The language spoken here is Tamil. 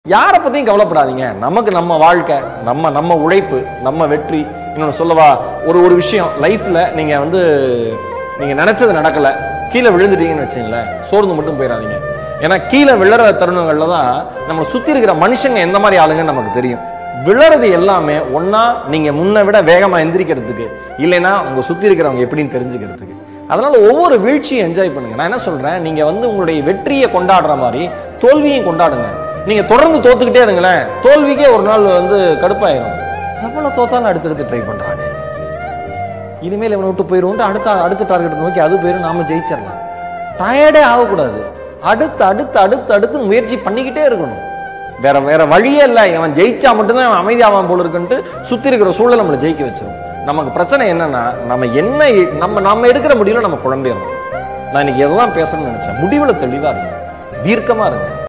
யாரை பத்தியும் கவலைப்படாதீங்க நமக்கு நம்ம வாழ்க்கை நம்ம நம்ம உழைப்பு நம்ம வெற்றி இன்னொன்று சொல்லவா ஒரு ஒரு விஷயம் லைஃப்ல நீங்க வந்து நீங்க நினைச்சது நடக்கல கீழே விழுந்துட்டீங்கன்னு வச்சுங்களேன் சோர்ந்து மட்டும் போயிடாதீங்க ஏன்னா கீழே விழற தருணங்கள்ல தான் நம்ம சுத்தி இருக்கிற மனுஷங்க எந்த மாதிரி ஆளுங்கன்னு நமக்கு தெரியும் விழறது எல்லாமே ஒண்ணா நீங்க முன்ன விட வேகமா எந்திரிக்கிறதுக்கு இல்லைன்னா உங்க சுத்தி இருக்கிறவங்க எப்படின்னு தெரிஞ்சுக்கிறதுக்கு அதனால ஒவ்வொரு வீழ்ச்சியும் என்ஜாய் பண்ணுங்க நான் என்ன சொல்றேன் நீங்க வந்து உங்களுடைய வெற்றியை கொண்டாடுற மாதிரி தோல்வியும் கொண்டாடுங்க நீங்க தொடர்ந்து தோத்துக்கிட்டே இருங்களேன் தோல்விக்கே ஒரு நாள் வந்து கடுப்பாயிரும் எவ்வளவு தோத்தாலும் அடுத்தடுத்து ட்ரை பண்றானே இனிமேல் இவனை விட்டு போயிடுவோம் அடுத்த அடுத்த டார்கெட் நோக்கி அது போயிடும் நாம ஜெயிச்சிடலாம் டயர்டே ஆகக்கூடாது அடுத்து அடுத்து அடுத்து அடுத்து முயற்சி பண்ணிக்கிட்டே இருக்கணும் வேற வேற வழியே இல்லை இவன் ஜெயிச்சா மட்டும்தான் அவன் அமைதியாவான் போல இருக்குன்ட்டு சுத்தி இருக்கிற சூழல் நம்மளை ஜெயிக்க வச்சிரும் நமக்கு பிரச்சனை என்னன்னா நம்ம என்ன நம்ம நம்ம எடுக்கிற முடிவுல நம்ம குழம்பிடுறோம் நான் இன்னைக்கு எதுதான் பேசணும்னு நினைச்சேன் முடிவுல தெளிவா இருங்க தீர்க்கமா இருங்க